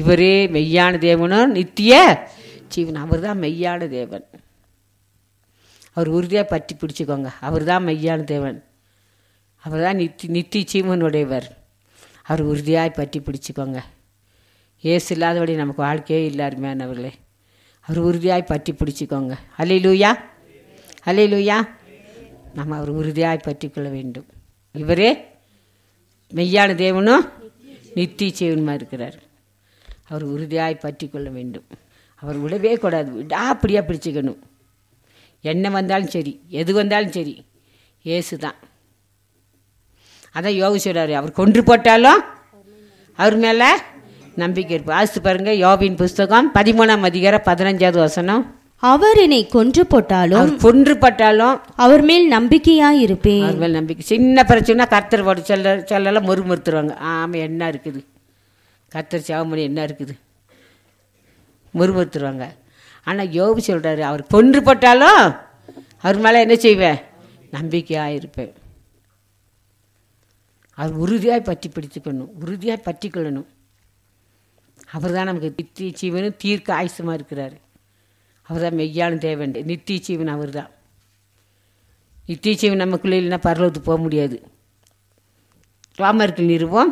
இவரே மெய்யான தேவனும் நித்திய ஜீவன் அவர் தான் மெய்யான தேவன் அவர் உறுதியாக பற்றி பிடிச்சிக்கோங்க அவர் தான் மெய்யான தேவன் அவர் தான் நித்தி நித்தி ஜீவனுடையவர் அவர் உறுதியாய் பற்றி பிடிச்சிக்கோங்க ஏசு இல்லாதபடி நமக்கு வாழ்க்கையே இல்லை அருமையானவர்களே அவர் உறுதியாய் பற்றி பிடிச்சிக்கோங்க அலை லூயா அலை லூயா நம்ம அவர் உறுதியாய் பற்றி கொள்ள வேண்டும் இவரே மெய்யான தேவனும் நித்திய ஜீவனுமா இருக்கிறார் அவர் உறுதியாய் பற்றி கொள்ள வேண்டும் அவர் விடவே கூடாது விடாப்படியாக பிடிச்சிக்கணும் என்ன வந்தாலும் சரி எது வந்தாலும் சரி ஏசு தான் அதான் யோகி சொல்கிறாரு அவர் கொன்று போட்டாலும் அவர் மேலே நம்பிக்கை இருப்பு ஆசித்து பாருங்க யோபின் புஸ்தகம் பதிமூணாம் அதிகாரம் பதினஞ்சாவது வசனம் அவர் என்னை கொன்று போட்டாலும் அவர் கொன்று பட்டாலும் அவர் மேல் நம்பிக்கையாயிருப்பேன் அவர் மேல் நம்பிக்கை சின்ன பிரச்சனை கர்த்தர் போட்டு சொல்ல சொல்லலாம் முறுமுறுத்துருவாங்க ஆமாம் என்ன இருக்குது கர்த்தர் சாவமணி என்ன இருக்குது முறுமுறுத்துருவாங்க ஆனால் யோபு சொல்கிறாரு அவர் கொன்று போட்டாலும் அவர் மேலே என்ன செய்வேன் நம்பிக்கையாக இருப்பேன் அவர் உறுதியாய் பற்றி பிடித்துக்கணும் உறுதியாய் பற்றி கொள்ளணும் அவர் தான் நமக்கு நித்திய ஜீவனும் தீர்க்க ஆயுசமாக இருக்கிறார் அவர் தான் மெய்யான தேவன் நித்திய ஜீவன் அவர் தான் நித்திய ஜீவன் நமக்குள்ளே இல்லைன்னா பரலோகத்துக்கு போக முடியாது ராமருக்கு நிறுவம்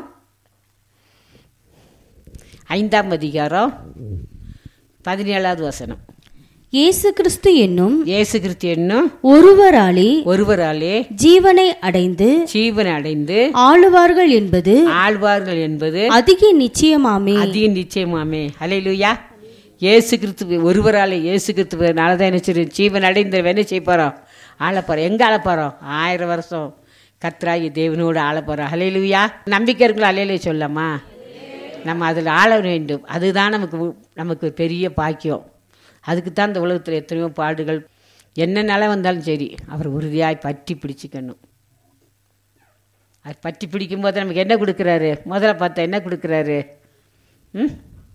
ஐந்தாம் அதிகாரம் பதினேழாவது வசனம் இயேசு கிறிஸ்து என்னும் இயேசு கிறிஸ்து என்னும் ஒருவராலே ஒருவராலே ஜீவனை அடைந்து ஜீவன் அடைந்து ஆளுவார்கள் என்பது ஆழ்வார்கள் என்பது அதிக நிச்சயமாமே அதிக நிச்சயமாமே ஹalleluya இயேசு கிறிஸ்து ஒருவராலே இயேசு கிறிஸ்துவனால தான் என்ன செய்யும் ஜீவன் அடைந்த என்ன செய்ய போகிறோம் ஆள போகிறோம் எங்கே ஆள போகிறோம் ஆயிரம் வருஷம் கத்ராகி தேவனோடு ஆள போகிறோம் ஹalleluya நம்பிக்கை இருக்குல்ல அலையிலே சொல்லலாமா நம்ம அதில் ஆள வேண்டும் அதுதான் நமக்கு உ- நமக்கு ஒரு பெரிய பாக்கியம் அதுக்கு தான் இந்த உலகத்தில் எத்தனையோ பாடுகள் என்ன நிலை வந்தாலும் சரி அவர் உறுதியாய் பற்றி பிடிச்சிக்கணும் அது பற்றி பிடிக்கும்போது நமக்கு என்ன கொடுக்குறாரு முதல்ல பார்த்தா என்ன கொடுக்குறாரு ம்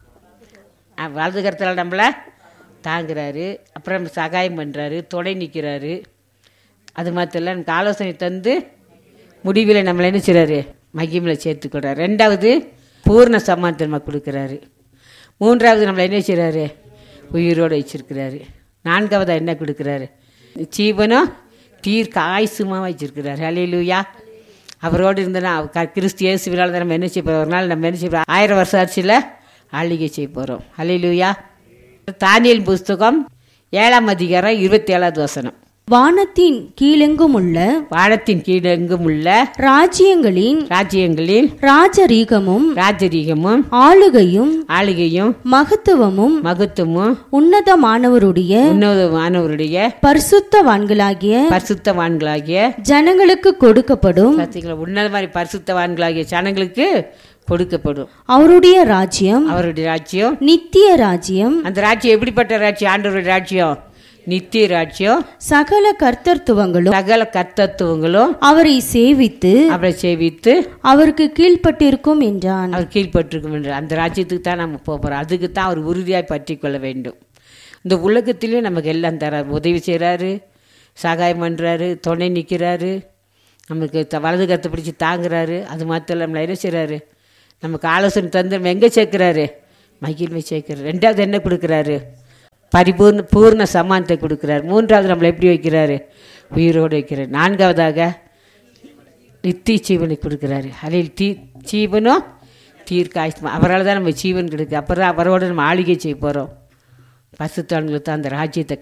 அஹ் வலது கருத்தில் நம்மளை தாங்குறாரு அப்புறம் சகாயம் பண்ணுறாரு துணை நிற்கிறாரு அது மாத்திரம் இல்லை நமக்கு ஆலோசனை தந்து முடிவில் நம்மளை என்ன செய்கிறாரு மகிமில் சேர்த்துக்கிறார் ரெண்டாவது பூர்ண சமானத்தை நம்ம கொடுக்குறாரு மூன்றாவது நம்மளை என்ன செய்கிறாரு உயிரோடு வச்சிருக்கிறாரு நான்காவது என்ன கொடுக்குறாரு ஜீவனும் தீர்க்க ஆயுசுமாக வச்சிருக்கிறாரு அலையிலூயா அவரோடு இருந்தனா க- கிறிஸ்து இயேசுவினால் தான் நம்ம என்ன செய்ய போகிறோம் ஒரு நாள் நம்ம என்ன செய்ய போகிறோம் ஆயிரம் வருஷம் ஆட்சியில் ஆளுகை செய்ய போகிறோம் அலையிலூயா தானியல் புஸ்தகம் ஏழாம் அதிகாரம் இருபத்தி ஏழாவது வசனம் வானத்தின் கீழெங்கும் உள்ள வானத்தின் கீழெங்கும் உள்ள ராஜ்யங்களின் ராஜ்யங்களில் ராஜரீகமும் ராஜரீகமும் ஆளுகையும் ஆளுகையும் மகத்துவமும் மகத்துவமும் உன்னதமானவருடைய உன்னதமானவருடைய பரிசுத்தவான்களாகிய பரிசுத்தவான்களாகிய ஜனங்களுக்கு கொடுக்கப்படும் சத்தியங்களை உன்னத மாதிரி பரிசுத்தவான்களாகிய ஜனங்களுக்கு கொடுக்கப்படும் அவருடைய ராஜ்யம் அவருடைய ராஜ்யம் நித்திய ராஜ்யம் அந்த ராஜ்யம் எப்படிப்பட்ட ராஜ்யம் ஆண்டவருடைய ராஜ்யம் நித்திய ராஜ்யம் சகல கர்த்தர்த்துவங்களும் சகல கர்த்தத்துவங்களும் அவரை சேவித்து அவரை சேவித்து அவருக்கு கீழ்ப்பட்டிருக்கும் என்றான் அவர் கீழ்ப்பட்டிருக்கும் என்று அந்த ராஜ்யத்துக்கு தான் நம்ம போக போகிறோம் அதுக்கு தான் அவர் உறுதியாய் பற்றி கொள்ள வேண்டும் இந்த உலகத்திலையும் நமக்கு எல்லாம் தரார் உதவி செய்கிறாரு சகாயம் பண்ணுறாரு துணை நிற்கிறாரு நமக்கு த- வலது கருத்தை பிடிச்சி தாங்குறாரு அது மாத்திரம் நம்மளை என்ன செய்கிறாரு நமக்கு ஆலோசனை தந்து நம்ம எங்கே சேர்க்குறாரு மகிழ்மை சேர்க்கிறார் ரெண்டாவது என்ன கொடுக்குறாரு பரிபூர்ண பூர்ண சமானத்தை கொடுக்குறாரு மூன்றாவது நம்மளை எப்படி வைக்கிறாரு உயிரோடு வைக்கிறார் நான்காவதாக நித்திய ஜீவனை கொடுக்குறாரு அதில் தீ ஜீவனும் தீர்க்க ஆயுஷ்மா அவரால் தான் நம்ம ஜீவன் கிடைக்கு அப்புறம் அவரோட நம்ம ஆளுகை செய்ய போகிறோம் பசுத்தான்களுக்கு தான் அந்த ராஜ்யத்தை